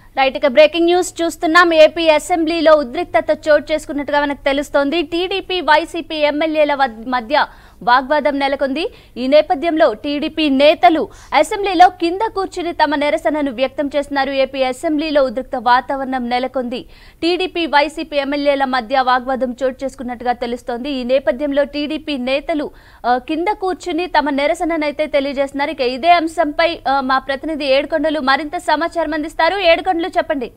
right ఇక breaking news చూస్తున్నాం AP అసెంబ్లీలో ఉద్రిక్తత చోటు చేసుకున్నట్టుగా మనకు తెలుస్తోంది టీడీపీ వైసీపీ ఎమ్మెల్యేల వద్- మధ్య వాగ్వాదం నెలకొంది ఈ నేపథ్యంలో టీడీపీ నేతలు అసెంబ్లీలో కింద కూర్చుని తమ నిరసనను వ్యక్తం చేస్తున్నారు ఏపీ అసెంబ్లీలో ఉద్రిక్త వాతావరణం నెలకొంది టీడీపీ వైసీపీ ఎమ్మెల్యేల మధ్య వాగ్వాదం చోటు చేసుకున్నట్టుగా తెలుస్తోంది ఈ నేపథ్యంలో టీడీపీ నేతలు ఆ, కింద కూర్చుని తమ నిరసననైతే తెలియజేస్తున్నారు ఇక ఇదే అంశంపై ఆ, మా ప్రతినిధి ఏడుకొండలు మరింత సమాచారం అందిస్తారు ఏడుకొండలు చెప్పండి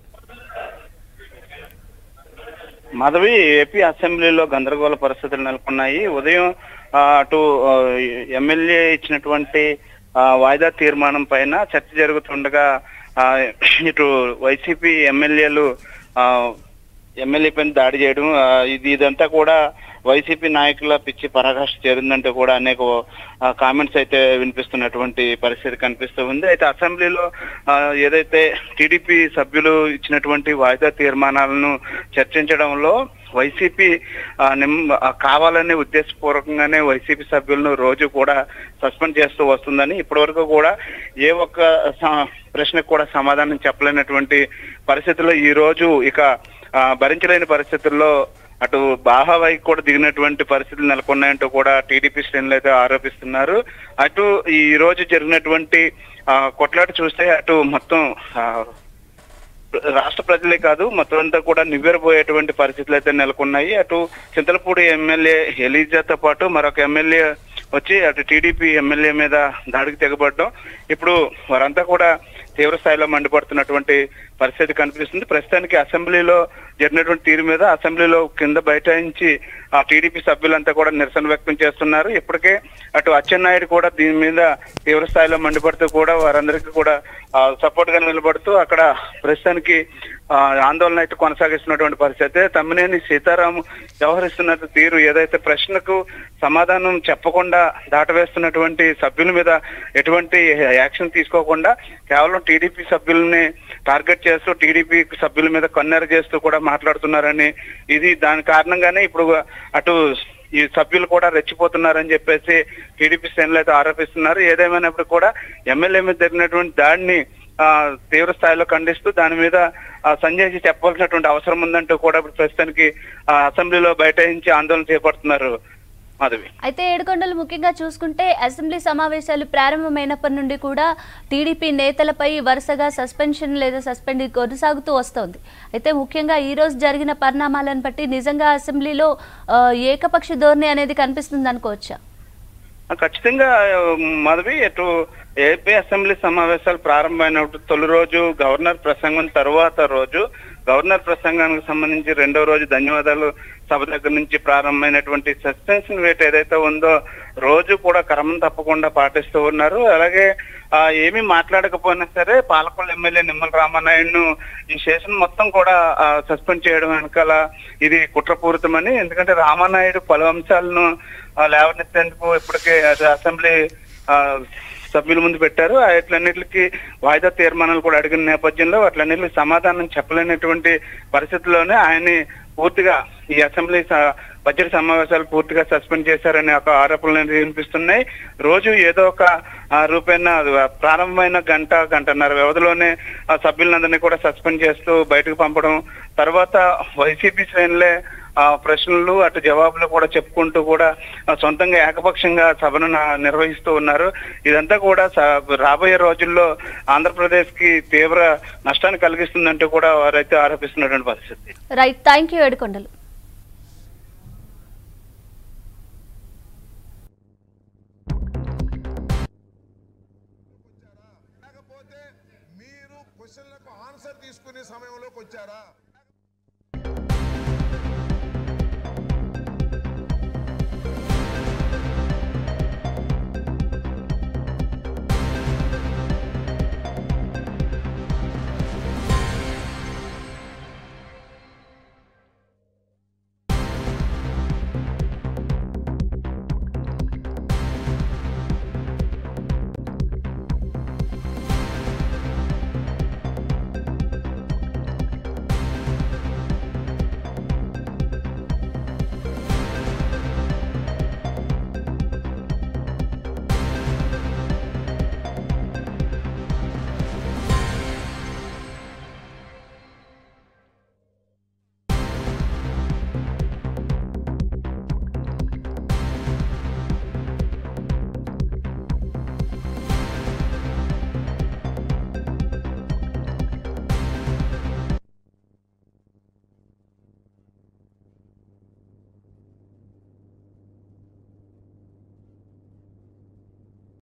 మాధవి ఏపీ అసెంబ్లీలో గందరగోళ పరిస్థితులు నెలకొన్నాయి ఉదయం ఆ, అటు ఆ, ఎమ్మెల్యే ఇచ్చినటువంటి ఆ, వాయిదా తీర్మానం పైన చర్చ జరుగుతుండగా ఆ, ఇటు వైసీపీ ఎమ్మెల్యేలు ఆ, ఎమ్మెల్యే పైన దాడి చేయడం ఆ, ఇది ఇదంతా కూడా వైసీపీ నాయకుల పిచ్చి పరాకాష్ఠ చేరిందంటూ కూడా అనేక కామెంట్స్ అయితే వినిపిస్తున్నటువంటి పరిస్థితి కనిపిస్తూ ఉంది అయితే అసెంబ్లీలో ఆ, ఏదైతే టీడీపీ సభ్యులు ఇచ్చినటువంటి వాయిదా తీర్మానాలను చర్చించడంలో వైసీపీ ఆ, నిమ్- ఆ, కావాలనే ఉద్దేశపూర్వకంగానే వైసీపీ సభ్యులను రోజు కూడా సస్పెండ్ చేస్తూ వస్తుందని ఇప్పటివరకు కూడా ఏ ఒక్క స- ప్రశ్నకు కూడా సమాధానం చెప్పలేనటువంటి పరిస్థితుల్లో ఈ రోజు ఇక ఆ, భరించలేని పరిస్థితుల్లో అటు బాహావాయికి కూడా దిగినటువంటి పరిస్థితులు నెలకొన్నాయంటూ కూడా టీడీపీ శ్రేణులు అయితే ఆరోపిస్తున్నారు అటు ఈ రోజు జరిగినటువంటి ఆ, కొట్లాట చూస్తే అటు మొత్తం ఆ, రాష్ట్ర ప్రజలే కాదు మొత్తం అంతా కూడా నివ్వెరపోయేటువంటి పరిస్థితులు అయితే నెలకొన్నాయి అటు చింతలపూడి ఎమ్మెల్యే ఎలీజాతో పాటు మరొక ఎమ్మెల్యే వచ్చి అటు టీడీపీ ఎమ్మెల్యే మీద దాడికి తెగబడడం ఇప్పుడు వారంతా కూడా తీవ్ర స్థాయిలో మండిపడుతున్నటువంటి పరిస్థితి కనిపిస్తుంది ప్రస్తుతానికి అసెంబ్లీలో జరిగినటువంటి తీరు మీద అసెంబ్లీలో కింద బైఠాయించి ఆ టీడీపీ సభ్యులంతా కూడా నిరసన వ్యక్తం చేస్తున్నారు ఇప్పటికే అటు అచ్చెన్నాయుడు కూడా దీని మీద తీవ్ర స్థాయిలో మండిపడుతూ కూడా వారందరికీ కూడా సపోర్ట్ గా నిలబడుతూ అక్కడ ప్రస్తుతానికి ఆ, ఆందోళన అయితే కొనసాగిస్తున్నటువంటి పరిస్థితి తమ్మినేని సీతారాం వ్యవహరిస్తున్న తీరు ఏదైతే ప్రశ్నకు సమాధానం చెప్పకుండా దాటవేస్తున్నటువంటి సభ్యుల మీద ఎటువంటి యాక్షన్ తీసుకోకుండా కేవలం టీడీపీ సభ్యుల్ని టార్గెట్ చేస్తూ టీడీపీ సభ్యుల మీద కన్నెర చేస్తూ కూడా మాట్లాడుతున్నారని ఇది దాని కారణంగానే ఇప్పుడు అటు ఈ సభ్యులు కూడా రెచ్చిపోతున్నారని చెప్పేసి టీడీపీ శ్రేణులు అయితే ఆరోపిస్తున్నారు ఏదేమైనప్పుడు కూడా ఎమ్మెల్యే మీద జరిగినటువంటి దాడిని ఆ, తీవ్ర స్థాయిలో ఖండిస్తూ దాని మీద ఆ, సంజయ్ చెప్పవలసినటువంటి అవసరం ఉందంటూ కూడా ఇప్పుడు ప్రస్తుతానికి ఆ, అసెంబ్లీలో బైఠాయించి ఆందోళన చేపడుతున్నారు మాధవి అయితే ఏడుకొండలు ముఖ్యంగా చూసుకుంటే అసెంబ్లీ సమావేశాలు ప్రారంభమైనప్పటి నుండి కూడా టీడీపీ నేతలపై వరుసగా సస్పెన్షన్ లేదా సస్పెండ్ కొనసాగుతూ వస్తోంది అయితే ముఖ్యంగా ఈ రోజు జరిగిన పరిణామాలను బట్టి నిజంగా అసెంబ్లీలో ఆ, ఏకపక్ష ధోరణి అనేది కనిపిస్తుంది అనుకోవచ్చా ఆ, ఖచ్చితంగా ఆ, మాధవి ఇటు ఏపీ అసెంబ్లీ సమావేశాలు ప్రారంభమైనప్పుడు తొలి రోజు గవర్నర్ ప్రసంగం తరువాత రోజు గవర్నర్ ప్రసంగానికి సంబంధించి రెండో రోజు ధన్యవాదాలు సభ దగ్గర నుంచి ప్రారంభమైనటువంటి సస్పెన్షన్ వేట్ ఏదైతే ఉందో రోజు కూడా క్రమం తప్పకుండా పాటిస్తూ ఉన్నారు అలాగే ఆ, ఏమీ మాట్లాడకపోయినా సరే పాలకొల్లు ఎమ్మెల్యే నిమ్మల రామానాయుడును ఈ సెషన్ మొత్తం కూడా సస్పెండ్ చేయడం వెనకాల ఇది కుట్రపూరితమని ఎందుకంటే రామానాయుడు పలు అంశాలను ఆ, లేవనెత్తేందుకు ఇప్పటికే అది అసెంబ్లీ ఆ, సభ్యుల ముందు పెట్టారు వాటిలన్నిటికి వాయిదా తీర్మానాలు కూడా అడిగిన నేపథ్యంలో వాటిలన్నిటికి సమాధానం చెప్పలేనటువంటి పరిస్థితుల్లోనే ఆయన్ని పూర్తిగా ఈ అసెంబ్లీ స- బడ్జెట్ సమావేశాలు పూర్తిగా సస్పెండ్ చేశారనే ఒక ఆరోపణలు వినిపిస్తున్నాయి రోజు ఏదో ఒక ఆ, రూపేణ ప్రారంభమైన గంట గంటన్నర వ్యవధిలోనే ఆ సభ్యులందరినీ కూడా సస్పెండ్ చేస్తూ బయటకు పంపడం తర్వాత వైసీపీ శ్రేణులే ఆ ప్రశ్నలు అటు జవాబులు కూడా చెప్పుకుంటూ కూడా ఆ, సొంతంగా ఏకపక్షంగా సభను నా- నిర్వహిస్తూ ఉన్నారు ఇదంతా కూడా స- రాబోయే రోజుల్లో ఆంధ్రప్రదేశ్ కి తీవ్ర నష్టాన్ని కలిగిస్తుందంటూ కూడా వారైతే ఆరోపిస్తున్నటువంటి పరిస్థితి రైట్ థ్యాంక్ యూ ఏడుకొండలు లేకపోతే మీరు క్వశ్చన్లకు ఆన్సర్ తీసుకునే సమయంలోకి వచ్చారా